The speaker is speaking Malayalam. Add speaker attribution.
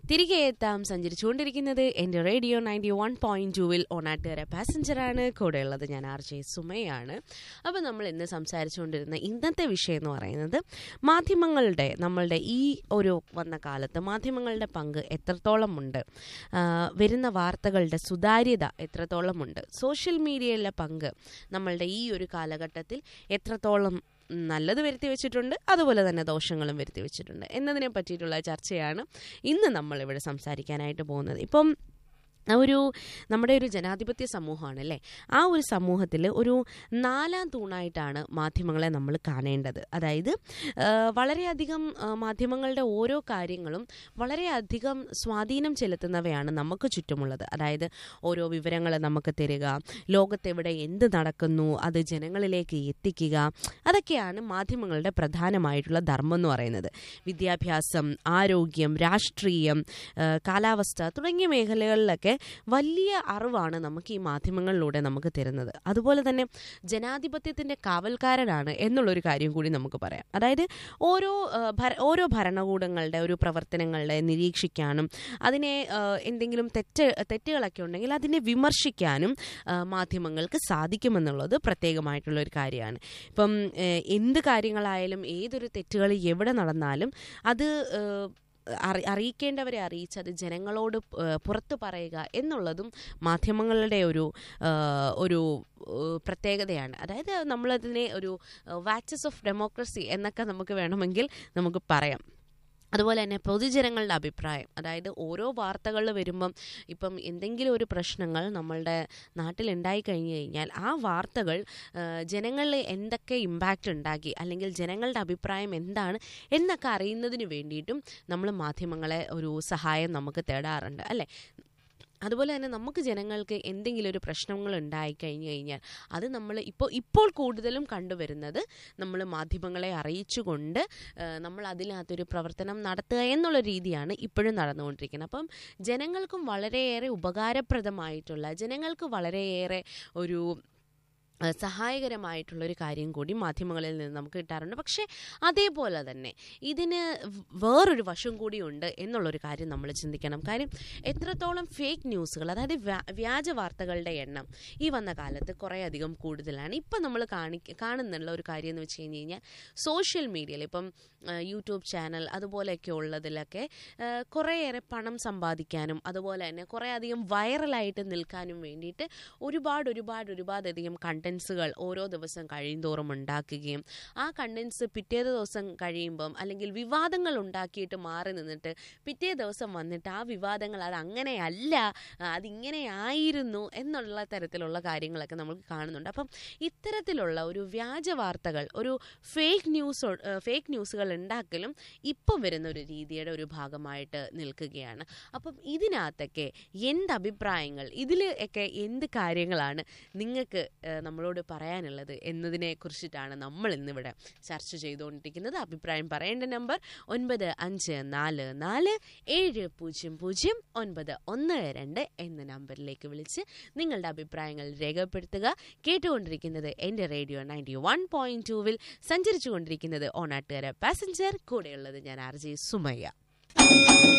Speaker 1: തിരികെ എത്താം സഞ്ചരിച്ചുകൊണ്ടിരിക്കുന്നത് എൻ്റെ റേഡിയോ നയൻറ്റി വൺ പോയിന്റ് ടൂവിൽ ഓണാട്ടുകര പാസഞ്ചറാണ് കൂടെയുള്ളത് ഞാൻ ആർ ജെ സുമയാണ് അപ്പോൾ നമ്മൾ ഇന്ന് സംസാരിച്ചുകൊണ്ടിരുന്ന ഇന്നത്തെ വിഷയം എന്ന് പറയുന്നത് മാധ്യമങ്ങളുടെ നമ്മളുടെ ഈ ഒരു വന്ന കാലത്ത് മാധ്യമങ്ങളുടെ പങ്ക് എത്രത്തോളം ഉണ്ട് ആ, വരുന്ന വാർത്തകളുടെ സുതാര്യത എത്രത്തോളമുണ്ട് സോഷ്യൽ മീഡിയയിലെ പങ്ക് നമ്മളുടെ ഈ ഒരു കാലഘട്ടത്തിൽ എത്രത്തോളം നല്ലത് വരുത്തി വെച്ചിട്ടുണ്ട് അതുപോലെ തന്നെ ദോഷങ്ങളും വരുത്തി വെച്ചിട്ടുണ്ട് എന്നതിനെ പറ്റിയിട്ടുള്ള ചർച്ചയാണ് ഇന്ന് നമ്മൾ ഇവിടെ സംസാരിക്കാനായിട്ട് പോകുന്നത് ഇപ്പം ആ ഒരു നമ്മുടെ ഒരു ജനാധിപത്യ സമൂഹമാണ് അല്ലേ ആ ഒരു സമൂഹത്തിൽ ഒരു നാലാം തൂണായിട്ടാണ് മാധ്യമങ്ങളെ നമ്മൾ കാണേണ്ടത് അതായത് ആ, വളരെയധികം ആ, മാധ്യമങ്ങളുടെ ഓരോ കാര്യങ്ങളും വളരെയധികം സ്വാധീനം ചെലുത്തുന്നവയാണ് നമുക്ക് ചുറ്റുമുള്ളത് അതായത് ഓരോ വിവരങ്ങൾ നമുക്ക് തരിക ലോകത്തെവിടെ എന്ത് നടക്കുന്നു അത് ജനങ്ങളിലേക്ക് എത്തിക്കുക അതൊക്കെയാണ് മാധ്യമങ്ങളുടെ പ്രധാനമായിട്ടുള്ള ധർമ്മം എന്ന് പറയുന്നത് വിദ്യാഭ്യാസം ആരോഗ്യം രാഷ്ട്രീയം ആ, കാലാവസ്ഥ തുടങ്ങിയ മേഖലകളിലൊക്കെ വലിയ അറിവാണ് നമുക്ക് ഈ മാധ്യമങ്ങളിലൂടെ നമുക്ക് തരുന്നത് അതുപോലെ തന്നെ ജനാധിപത്യത്തിൻ്റെ കാവൽക്കാരനാണ് എന്നുള്ളൊരു കാര്യം കൂടി നമുക്ക് പറയാം അതായത് ഓരോ ആ, ഭര- ഓരോ ഭരണകൂടങ്ങളുടെ ഒരു പ്രവർത്തനങ്ങളെ നിരീക്ഷിക്കാനും അതിനെ ആ, എന്തെങ്കിലും തെറ്റ് തെറ്റുകളൊക്കെ ഉണ്ടെങ്കിൽ അതിനെ വിമർശിക്കാനും ആ, മാധ്യമങ്ങൾക്ക് സാധിക്കുമെന്നുള്ളത് പ്രത്യേകമായിട്ടുള്ള ഒരു കാര്യമാണ് ഇപ്പം ഏഹ്, എന്ത് കാര്യങ്ങളായാലും ഏതൊരു തെറ്റുകൾ എവിടെ നടന്നാലും അത് ഏഹ്, അറി അറിയിക്കേണ്ടവരെ അറിയിച്ച് അത് ജനങ്ങളോട് ഏഹ്, പുറത്തു പറയുക എന്നുള്ളതും മാധ്യമങ്ങളുടെ ഒരു ഏഹ്, ഒരു ഏഹ്, പ്രത്യേകതയാണ് അതായത് നമ്മളതിനെ ഒരു വാച്ചസ് ഓഫ് ഡെമോക്രസി എന്നൊക്കെ നമുക്ക് വേണമെങ്കിൽ നമുക്ക് പറയാം അതുപോലെ തന്നെ പൊതുജനങ്ങളുടെ അഭിപ്രായം അതായത് ഓരോ വാർത്തകളിൽ വരുമ്പം ഇപ്പം എന്തെങ്കിലും ഒരു പ്രശ്നങ്ങൾ നമ്മളുടെ നാട്ടിലുണ്ടായി കഴിഞ്ഞു കഴിഞ്ഞാൽ ആ വാർത്തകൾ ആ, ജനങ്ങളിൽ എന്തൊക്കെ ഇമ്പാക്റ്റ് ഉണ്ടാക്കി അല്ലെങ്കിൽ ജനങ്ങളുടെ അഭിപ്രായം എന്താണ് എന്നൊക്കെ അറിയുന്നതിന് വേണ്ടിയിട്ടും നമ്മൾ മാധ്യമങ്ങളെ ഒരു സഹായം നമുക്ക് തേടാറുണ്ട് അല്ലേ അതുപോലെ തന്നെ നമുക്ക് ജനങ്ങൾക്ക് എന്തെങ്കിലും ഒരു പ്രശ്നങ്ങൾ ഉണ്ടായി കഴിഞ്ഞു കഴിഞ്ഞാൽ അത് നമ്മൾ ഇപ്പോൾ ഇപ്പോൾ കൂടുതലും കണ്ടുവരുന്നത് നമ്മൾ മാധ്യമങ്ങളെ അറിയിച്ചുകൊണ്ട് ഏഹ്, നമ്മൾ അതിനകത്തൊരു പ്രവർത്തനം നടത്തുക എന്നുള്ള രീതിയാണ് ഇപ്പോഴും നടന്നുകൊണ്ടിരിക്കുന്നത് അപ്പം ജനങ്ങൾക്കും വളരെയേറെ ഉപകാരപ്രദമായിട്ടുള്ള ജനങ്ങൾക്ക് വളരെയേറെ ഒരു ഏഹ്, സഹായകരമായിട്ടുള്ളൊരു കാര്യം കൂടി മാധ്യമങ്ങളിൽ നിന്ന് നമുക്ക് കിട്ടാറുണ്ട് പക്ഷേ അതേപോലെ തന്നെ ഇതിന് വ- വേറൊരു വശം കൂടിയുണ്ട് എന്നുള്ളൊരു കാര്യം നമ്മൾ ചിന്തിക്കണം കാര്യം എത്രത്തോളം ഫേക്ക് ന്യൂസുകൾ അതായത് വ്യാ- വ്യാജ വാർത്തകളുടെ എണ്ണം ഈ വന്ന കാലത്ത് കുറേയധികം കൂടുതലാണ് ഇപ്പം നമ്മൾ കാണി കാണുന്നുള്ള ഒരു കാര്യം എന്ന് വെച്ച് കഴിഞ്ഞ് കഴിഞ്ഞാൽ സോഷ്യൽ മീഡിയയിൽ ഇപ്പം ആ, യൂട്യൂബ് ചാനൽ അതുപോലെയൊക്കെ ഉള്ളതിലൊക്കെ ആ, കുറേയേറെ പണം സമ്പാദിക്കാനും അതുപോലെ തന്നെ കുറേയധികം വൈറലായിട്ട് നിൽക്കാനും വേണ്ടിയിട്ട് ഒരുപാട് ഒരുപാട് ഒരുപാട് അധികം കണ്ടൻസുകൾ ഓരോ ദിവസം കഴിയുന്തോറും ഉണ്ടാക്കുകയും ആ കണ്ടൻസ് പിറ്റേ ദിവസം കഴിയുമ്പം അല്ലെങ്കിൽ വിവാദങ്ങൾ ഉണ്ടാക്കിയിട്ട് മാറി നിന്നിട്ട് പിറ്റേ ദിവസം വന്നിട്ട് ആ വിവാദങ്ങൾ അത് അങ്ങനെയല്ല ആ, അതിങ്ങനെ ആയിരുന്നു എന്നുള്ള തരത്തിലുള്ള കാര്യങ്ങളൊക്കെ നമുക്ക് കാണുന്നുണ്ട് അപ്പം ഇത്തരത്തിലുള്ള ഒരു വ്യാജ വാർത്തകൾ ഒരു ഫേക്ക് ന്യൂസ് ഫേക്ക് ന്യൂസുകൾ ഉണ്ടാക്കലും ഇപ്പം വരുന്ന ഒരു രീതിയുടെ ഒരു ഭാഗമായിട്ട് നിൽക്കുകയാണ് അപ്പം ഇതിനകത്തൊക്കെ എന്ത് അഭിപ്രായങ്ങൾ ഇതിൽ ഒക്കെ എന്ത് കാര്യങ്ങളാണ് നിങ്ങൾക്ക് ഏഹ്, നമ്മളോട് പറയാനുള്ളത് എന്നതിനെ കുറിച്ചിട്ടാണ് നമ്മൾ ഇന്നിവിടെ ചർച്ച ചെയ്തുകൊണ്ടിരിക്കുന്നത് അഭിപ്രായം പറയേണ്ട നമ്പർ ഒൻപത് അഞ്ച് നാല് നാല് ഏഴ് പൂജ്യം പൂജ്യം ഒൻപത് ഒന്ന് രണ്ട് എന്ന നമ്പറിലേക്ക് വിളിച്ച് നിങ്ങളുടെ അഭിപ്രായങ്ങൾ രേഖപ്പെടുത്തുക കേട്ടുകൊണ്ടിരിക്കുന്നത് എൻ്റെ റേഡിയോ നയൻറ്റി വൺ പോയിന്റ് ടൂവിൽ സഞ്ചരിച്ചു കൊണ്ടിരിക്കുന്നത് ഓണാട്ടുകര പാസഞ്ചർ കൂടെയുള്ളത് ഞാൻ ആർ ജെ സുമയ്യ